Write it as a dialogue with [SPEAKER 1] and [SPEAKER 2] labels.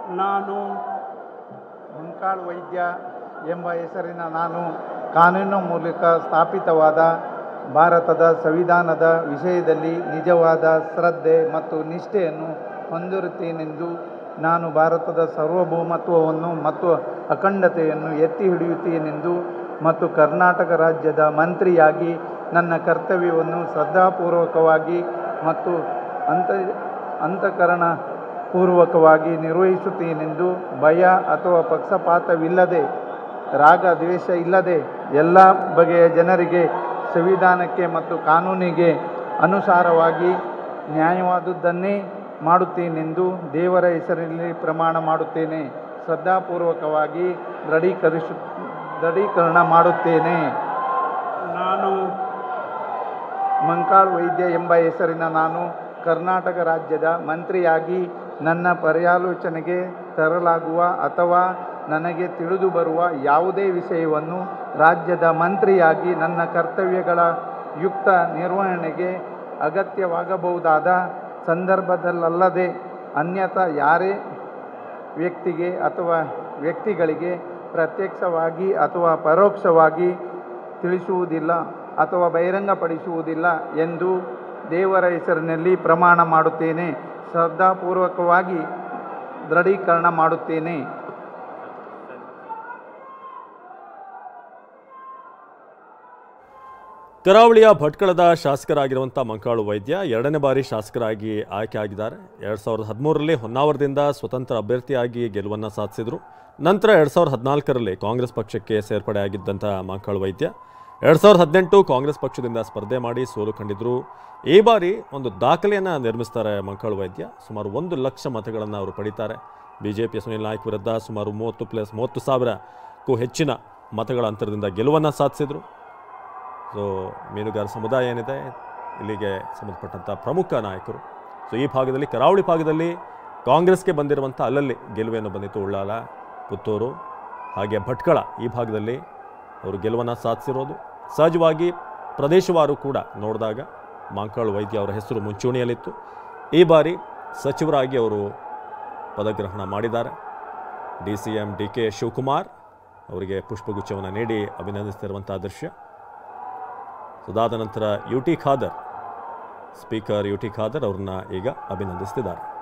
[SPEAKER 1] ನಾನು
[SPEAKER 2] ಮುಂಕಾಳ್ ವೈದ್ಯ ಎಂಬ ಹೆಸರಿನ ನಾನು ಕಾನೂನು ಮೂಲಕ ಸ್ಥಾಪಿತವಾದ ಭಾರತದ ಸಂವಿಧಾನದ ವಿಷಯದಲ್ಲಿ ನಿಜವಾದ ಶ್ರದ್ಧೆ ಮತ್ತು ನಿಷ್ಠೆಯನ್ನು ಹೊಂದಿರುತ್ತೇನೆಂದು ನಾನು ಭಾರತದ ಸಾರ್ವಭೌಮತ್ವವನ್ನು ಮತ್ತು ಅಖಂಡತೆಯನ್ನು ಎತ್ತಿ ಹಿಡಿಯುತ್ತೇನೆಂದು ಮತ್ತು ಕರ್ನಾಟಕ ರಾಜ್ಯದ ಮಂತ್ರಿಯಾಗಿ ನನ್ನ ಕರ್ತವ್ಯವನ್ನು ಶ್ರದ್ಧಾಪೂರ್ವಕವಾಗಿ ಮತ್ತು ಅಂತ ಅಂತಃಕರಣ ಪೂರ್ವಕವಾಗಿ ನಿರ್ವಹಿಸುತ್ತೇನೆಂದು ಭಯ ಅಥವಾ ಪಕ್ಷಪಾತವಿಲ್ಲದೆ ರಾಗ ದ್ವೇಷ ಇಲ್ಲದೆ ಎಲ್ಲ ಬಗೆಯ ಜನರಿಗೆ ಸಂವಿಧಾನಕ್ಕೆ ಮತ್ತು ಕಾನೂನಿಗೆ ಅನುಸಾರವಾಗಿ ನ್ಯಾಯವಾದುದನ್ನೇ ಮಾಡುತ್ತೇನೆಂದು ದೇವರ ಹೆಸರಿನಲ್ಲಿ ಪ್ರಮಾಣ ಮಾಡುತ್ತೇನೆ ಶ್ರದ್ಧಾಪೂರ್ವಕವಾಗಿ ದೃಢೀಕರಿಸು ದೃಢೀಕರಣ ಮಾಡುತ್ತೇನೆ
[SPEAKER 1] ನಾನು
[SPEAKER 2] ಮಂಕಾಳ್ ವೈದ್ಯ ಎಂಬ ಹೆಸರಿನ ನಾನು ಕರ್ನಾಟಕ ರಾಜ್ಯದ ಮಂತ್ರಿಯಾಗಿ ನನ್ನ ಪರ್ಯಾಲೋಚನೆಗೆ ತರಲಾಗುವ ಅಥವಾ ನನಗೆ ತಿಳಿದು ಬರುವ ಯಾವುದೇ ವಿಷಯವನ್ನು ರಾಜ್ಯದ ಮಂತ್ರಿಯಾಗಿ ನನ್ನ ಕರ್ತವ್ಯಗಳ ಯುಕ್ತ ನಿರ್ವಹಣೆಗೆ ಅಗತ್ಯವಾಗಬಹುದಾದ ಸಂದರ್ಭದಲ್ಲಲ್ಲದೆ ಅನ್ಯಥಾ ಯಾರೇ ವ್ಯಕ್ತಿಗೆ ಅಥವಾ ವ್ಯಕ್ತಿಗಳಿಗೆ ಪ್ರತ್ಯಕ್ಷವಾಗಿ ಅಥವಾ ಪರೋಕ್ಷವಾಗಿ ತಿಳಿಸುವುದಿಲ್ಲ ಅಥವಾ ಬಹಿರಂಗಪಡಿಸುವುದಿಲ್ಲ ಎಂದು ದೇವರ ಹೆಸರಿನಲ್ಲಿ ಪ್ರಮಾಣ ಮಾಡುತ್ತೇನೆ ಶ್ರದ್ಧಾಪೂರ್ವಕವಾಗಿ ದೃಢೀಕರಣ ಮಾಡುತ್ತೇನೆ
[SPEAKER 3] ಕರಾವಳಿಯ ಭಟ್ಕಳದ ಶಾಸಕರಾಗಿರುವಂಥ ಮಂಕಾಳು ವೈದ್ಯ ಎರಡನೇ ಬಾರಿ ಶಾಸಕರಾಗಿ ಆಯ್ಕೆ ಆಗಿದ್ದಾರೆ ಎರಡು ಸಾವಿರದ ಹದಿಮೂರರಲ್ಲಿ ಹೊನ್ನಾವರದಿಂದ ಸ್ವತಂತ್ರ ಅಭ್ಯರ್ಥಿಯಾಗಿ ಗೆಲುವನ್ನು ಸಾಧಿಸಿದರು ನಂತರ ಎರಡು ಸಾವಿರದ ಹದಿನಾಲ್ಕರಲ್ಲಿ ಕಾಂಗ್ರೆಸ್ ಪಕ್ಷಕ್ಕೆ ಸೇರ್ಪಡೆ ಆಗಿದ್ದಂಥ ಮಂಕಾಳು ವೈದ್ಯ ಎರಡು ಸಾವಿರದ ಹದಿನೆಂಟು ಕಾಂಗ್ರೆಸ್ ಪಕ್ಷದಿಂದ ಸ್ಪರ್ಧೆ ಮಾಡಿ ಸೋಲು ಕಂಡಿದ್ದರು ಈ ಬಾರಿ ಒಂದು ದಾಖಲೆಯನ್ನು ನಿರ್ಮಿಸ್ತಾರೆ ಮಂಕಾಳು ವೈದ್ಯ ಸುಮಾರು ಒಂದು ಲಕ್ಷ ಮತಗಳನ್ನು ಅವರು ಪಡೀತಾರೆ ಬಿ ಜೆ ಪಿಯ ಸುನಿಲ್ ನಾಯ್ಕ್ ವಿರುದ್ಧ ಸುಮಾರು ಮೂವತ್ತು ಪ್ಲಸ್ ಮೂವತ್ತು ಸಾವಿರಕ್ಕೂ ಹೆಚ್ಚಿನ ಮತಗಳ ಅಂತರದಿಂದ ಗೆಲುವನ್ನು ಸಾಧಿಸಿದರು ಸೊ ಮೀನುಗಾರ ಸಮುದಾಯ ಏನಿದೆ ಇಲ್ಲಿಗೆ ಸಂಬಂಧಪಟ್ಟಂಥ ಪ್ರಮುಖ ನಾಯಕರು ಸೊ ಈ ಭಾಗದಲ್ಲಿ ಕರಾವಳಿ ಭಾಗದಲ್ಲಿ ಕಾಂಗ್ರೆಸ್ಗೆ ಬಂದಿರುವಂಥ ಅಲ್ಲಲ್ಲಿ ಗೆಲುವೇನು ಬಂದಿತ್ತು ಉಳ್ಳಾಲ ಪುತ್ತೂರು ಹಾಗೆ ಭಟ್ಕಳ ಈ ಭಾಗದಲ್ಲಿ ಅವರು ಗೆಲುವನ್ನು ಸಾಧಿಸಿರೋದು ಸಹಜವಾಗಿ ಪ್ರದೇಶವಾರು ಕೂಡ ನೋಡಿದಾಗ ಮಾಂಕಾಳು ವೈದ್ಯ ಅವರ ಹೆಸರು ಮುಂಚೂಣಿಯಲ್ಲಿತ್ತು ಈ ಬಾರಿ ಸಚಿವರಾಗಿ ಅವರು ಪದಗ್ರಹಣ ಮಾಡಿದ್ದಾರೆ D C M D K Shivakumar ಅವರಿಗೆ ಪುಷ್ಪಗುಚ್ಛವನ್ನು ನೀಡಿ ಅಭಿನಂದಿಸ್ತಿರುವಂಥ ದೃಶ್ಯ ಅದಾದ ನಂತರ U T Khader speaker U T Khader ಅವ್ರನ್ನ ಈಗ ಅಭಿನಂದಿಸ್ತಿದ್ದಾರೆ